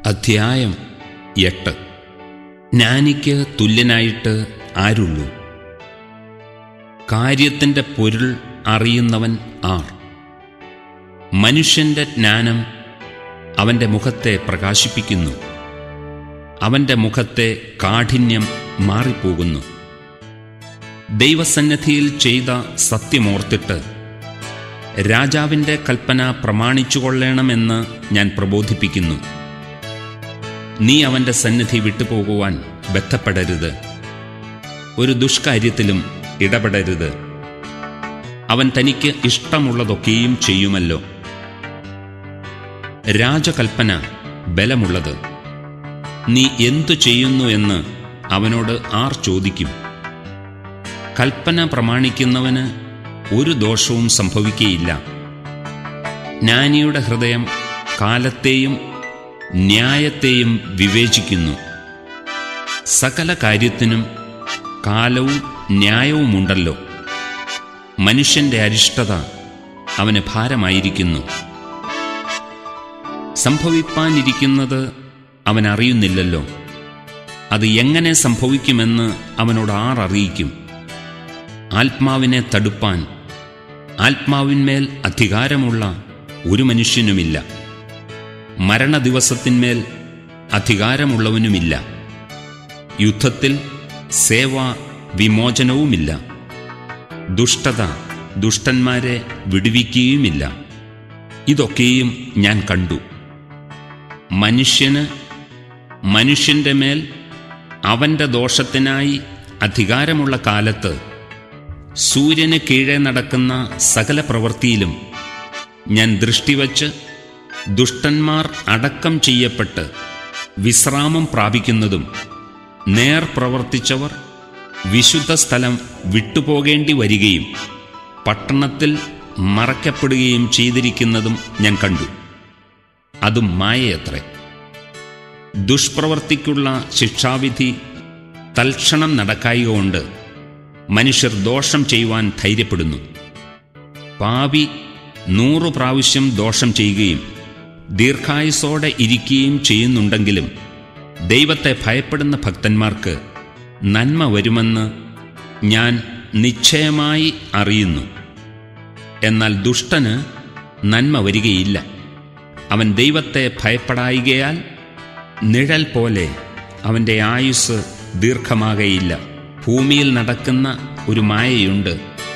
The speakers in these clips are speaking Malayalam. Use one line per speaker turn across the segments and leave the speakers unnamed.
അധ്യായം എട്ട് ജ്ഞാനിക്ക് തുല്യനായിട്ട് ആരുള്ളൂ കാര്യത്തിൻ്റെ പൊരുൾ അറിയുന്നവൻ ആർ മനുഷ്യന്റെ ജ്ഞാനം അവൻ്റെ മുഖത്തെ പ്രകാശിപ്പിക്കുന്നു അവൻ്റെ മുഖത്തെ കാഠിന്യം മാറിപ്പോകുന്നു ദൈവസന്നിധിയിൽ ചെയ്ത സത്യമോർത്തിട്ട് രാജാവിൻ്റെ കൽപ്പന പ്രമാണിച്ചുകൊള്ളണമെന്ന് ഞാൻ പ്രബോധിപ്പിക്കുന്നു നീ അവൻ്റെ സന്നിധി വിട്ടുപോകുവാൻ ബന്ധപ്പെടരുത് ഒരു ദുഷ്കാര്യത്തിലും ഇടപെടരുത് അവൻ തനിക്ക് ഇഷ്ടമുള്ളതൊക്കെയും ചെയ്യുമല്ലോ രാജകൽപ്പന ബലമുള്ളത് നീ എന്തു ചെയ്യുന്നു എന്ന് അവനോട് ആർ ചോദിക്കും കൽപ്പന പ്രമാണിക്കുന്നവന് ഒരു ദോഷവും സംഭവിക്കുകയില്ല ജ്ഞാനിയുടെ ഹൃദയം കാലത്തെയും ന്യായത്തെയും വിവേചിക്കുന്നു സകല കാര്യത്തിനും കാലവും ന്യായവുമുണ്ടല്ലോ മനുഷ്യന്റെ അരിഷ്ടത അവന് ഭാരമായിരിക്കുന്നു സംഭവിപ്പാനിരിക്കുന്നത് അവൻ അറിയുന്നില്ലല്ലോ അത് എങ്ങനെ സംഭവിക്കുമെന്ന് അവനോട് ആർ അറിയിക്കും ആത്മാവിനെ തടുപ്പാൻ ആത്മാവിന്മേൽ അധികാരമുള്ള ഒരു മനുഷ്യനുമില്ല മരണദിവസത്തിന്മേൽ അധികാരമുള്ളവനുമില്ല യുദ്ധത്തിൽ സേവ വിമോചനവുമില്ല ദുഷ്ടത ദുഷ്ടന്മാരെ വിടുവിക്കുകയുമില്ല ഇതൊക്കെയും ഞാൻ കണ്ടു മനുഷ്യന് മനുഷ്യന്റെ മേൽ അവന്റെ ദോഷത്തിനായി അധികാരമുള്ള കാലത്ത് സൂര്യന് കീഴെ നടക്കുന്ന സകല പ്രവൃത്തിയിലും ഞാൻ ദൃഷ്ടിവച്ച് ദുഷ്ടന്മാർ അടക്കം ചെയ്യപ്പെട്ട് വിശ്രാമം പ്രാപിക്കുന്നതും നേർ പ്രവർത്തിച്ചവർ വിശുദ്ധ സ്ഥലം വിട്ടുപോകേണ്ടി വരികയും പട്ടണത്തിൽ മറയ്ക്കപ്പെടുകയും ചെയ്തിരിക്കുന്നതും ഞാൻ കണ്ടു അതും മായയത്രേ ദുഷ്പ്രവർത്തിക്കുള്ള ശിക്ഷാവിധി തൽക്ഷണം നടക്കായികൊണ്ട് മനുഷ്യർ ദോഷം ചെയ്യുവാൻ ധൈര്യപ്പെടുന്നു പാവി നൂറു പ്രാവശ്യം ദോഷം ചെയ്യുകയും ദീർഘായുസോടെ ഇരിക്കുകയും ചെയ്യുന്നുണ്ടെങ്കിലും ദൈവത്തെ ഭയപ്പെടുന്ന ഭക്തന്മാർക്ക് നന്മ വരുമെന്ന് ഞാൻ നിശ്ചയമായി അറിയുന്നു എന്നാൽ ദുഷ്ടന് നന്മ വരികയില്ല അവൻ ദൈവത്തെ ഭയപ്പെടായികയാൽ നിഴൽ പോലെ അവൻ്റെ ആയുസ് ദീർഘമാകയില്ല ഭൂമിയിൽ നടക്കുന്ന ഒരു മായയുണ്ട്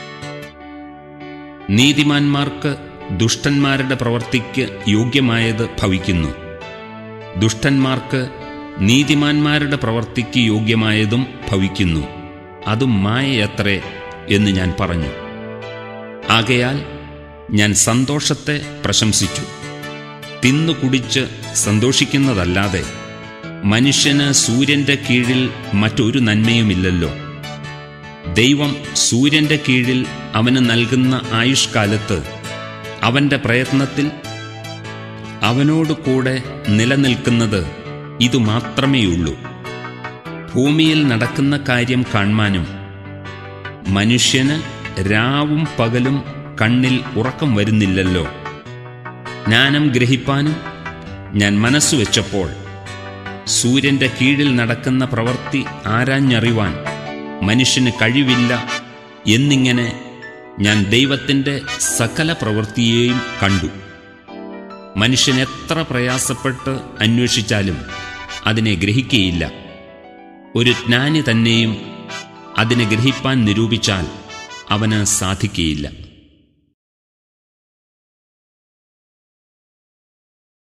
നീതിമാന്മാർക്ക് ദുഷ്ടന്മാരുടെ പ്രവൃത്തിക്ക് യോഗ്യമായത് ഭവിക്കുന്നു ദുഷ്ടന്മാർക്ക് നീതിമാന്മാരുടെ പ്രവൃത്തിക്ക് യോഗ്യമായതും ഭവിക്കുന്നു അതും മായയത്രേ എന്ന് ഞാൻ പറഞ്ഞു ആകയാൽ ഞാൻ സന്തോഷത്തെ പ്രശംസിച്ചു തിന്നു കുടിച്ച് സന്തോഷിക്കുന്നതല്ലാതെ മനുഷ്യന് സൂര്യന്റെ കീഴിൽ മറ്റൊരു നന്മയുമില്ലല്ലോ ദൈവം സൂര്യന്റെ കീഴിൽ അവന് നൽകുന്ന ആയുഷ്കാലത്ത് അവന്റെ പ്രയത്നത്തിൽ അവനോട് കൂടെ നിലനിൽക്കുന്നത് ഇതു മാത്രമേയുള്ളൂ ഭൂമിയിൽ നടക്കുന്ന കാര്യം കാണുവാനും മനുഷ്യന് രാവും പകലും കണ്ണിൽ ഉറക്കം വരുന്നില്ലല്ലോ ജ്ഞാനം ഗ്രഹിപ്പാനും ഞാൻ മനസ്സു വെച്ചപ്പോൾ സൂര്യന്റെ കീഴിൽ നടക്കുന്ന പ്രവൃത്തി ആരാഞ്ഞറിവാൻ മനുഷ്യന് കഴിവില്ല എന്നിങ്ങനെ ഞാൻ ദൈവത്തിൻ്റെ സകല പ്രവൃത്തിയെയും കണ്ടു മനുഷ്യൻ എത്ര പ്രയാസപ്പെട്ട് അന്വേഷിച്ചാലും അതിനെ ഗ്രഹിക്കുകയില്ല ഒരു ജ്ഞാനി തന്നെയും അതിനെ ഗ്രഹിപ്പാൻ നിരൂപിച്ചാൽ അവന് സാധിക്കുകയില്ല